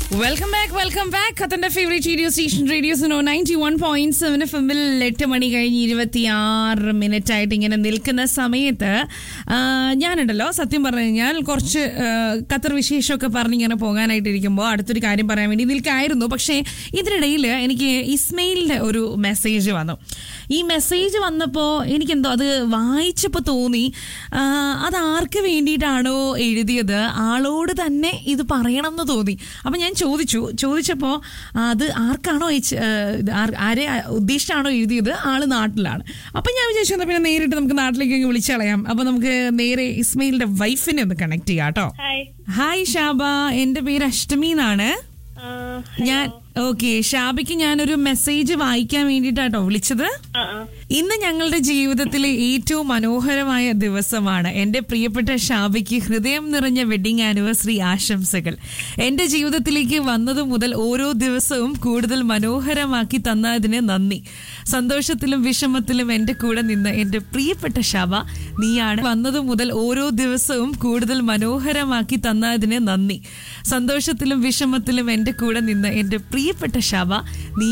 Welcome back welcome back ഖത്തന്റെ favourite radio station radio Suno ninety one point seven F എമ്മിൽ എട്ട് മണി കഴിഞ്ഞ് ഇരുപത്തിയാറ് മിനിറ്റ് ആയിട്ട് ഇങ്ങനെ നിൽക്കുന്ന സമയത്ത് ആ, ഞാനുണ്ടല്ലോ സത്യം പറഞ്ഞു കഴിഞ്ഞാൽ കുറച്ച് ആ, ഖത്തർ വിശേഷമൊക്കെ പറഞ്ഞിങ്ങനെ പോകാനായിട്ട് ഇരിക്കുമ്പോൾ അടുത്തൊരു കാര്യം പറയാൻ വേണ്ടി നിൽക്കായിരുന്നു പക്ഷേ ഇതിനിടയിൽ എനിക്ക് ഇസ്മയിലിന്റെ ഒരു മെസ്സേജ് വന്നു ഈ മെസ്സേജ് വന്നപ്പോൾ എനിക്കെന്തോ അത് വായിച്ചപ്പോൾ തോന്നി ആ, അത് ആർക്ക് വേണ്ടിയിട്ടാണോ എഴുതിയത് ആളോട് തന്നെ ഇത് പറയണം എന്ന് തോന്നി അപ്പം ഞാൻ ചോദിച്ചു ചോദിച്ചപ്പോൾ അത് ആർക്കാണോ അയച്ച് ആ, ഇത് ആർ- ആരെ ഉദ്ദേശിച്ചാണോ എഴുതിയത് ആള് നാട്ടിലാണ് അപ്പം ഞാൻ വിചാരിച്ചു എന്നാ പിന്നെ നേരിട്ട് നമുക്ക് നാട്ടിലേക്ക് അങ്ങ് വിളിച്ചു കളയാം അപ്പം നമുക്ക് നേരെ ഇസ്മയിലിന്റെ വൈഫിനെ ഒന്ന് കണക്ട് ചെയ്യാം കേട്ടോ ഹായ് ഹായ് ഷാബ എൻ്റെ പേര് അഷ്ടമി എന്നാണ് ആ, ഞാൻ ഓക്കെ ഷാബയ്ക്ക് ഞാനൊരു മെസ്സേജ് വായിക്കാൻ വേണ്ടിയിട്ടാട്ടോ വിളിച്ചത് ആ, ആ. ഇന്ന് ഞങ്ങളുടെ ജീവിതത്തിലെ ഏറ്റവും മനോഹരമായ ദിവസമാണ് എൻ്റെ പ്രിയപ്പെട്ട ഷാബയ്ക്ക് ഹൃദയം നിറഞ്ഞ വെഡിങ് ആനിവേഴ്സറി ആശംസകൾ എൻ്റെ ജീവിതത്തിലേക്ക് വന്നത് മുതൽ ഓരോ ദിവസവും കൂടുതൽ മനോഹരമാക്കി തന്നതിന് നന്ദി സന്തോഷത്തിലും വിഷമത്തിലും എൻ്റെ കൂടെ നിന്ന് എൻ്റെ പ്രിയപ്പെട്ട ഷാബ നീയാണ് വന്നത് മുതൽ ഓരോ ദിവസവും കൂടുതൽ മനോഹരമാക്കി തന്നതിന് നന്ദി സന്തോഷത്തിലും വിഷമത്തിലും എൻ്റെ കൂടെ നിന്ന് എൻ്റെ പ്രിയപ്പെട്ട ഷാബ നീ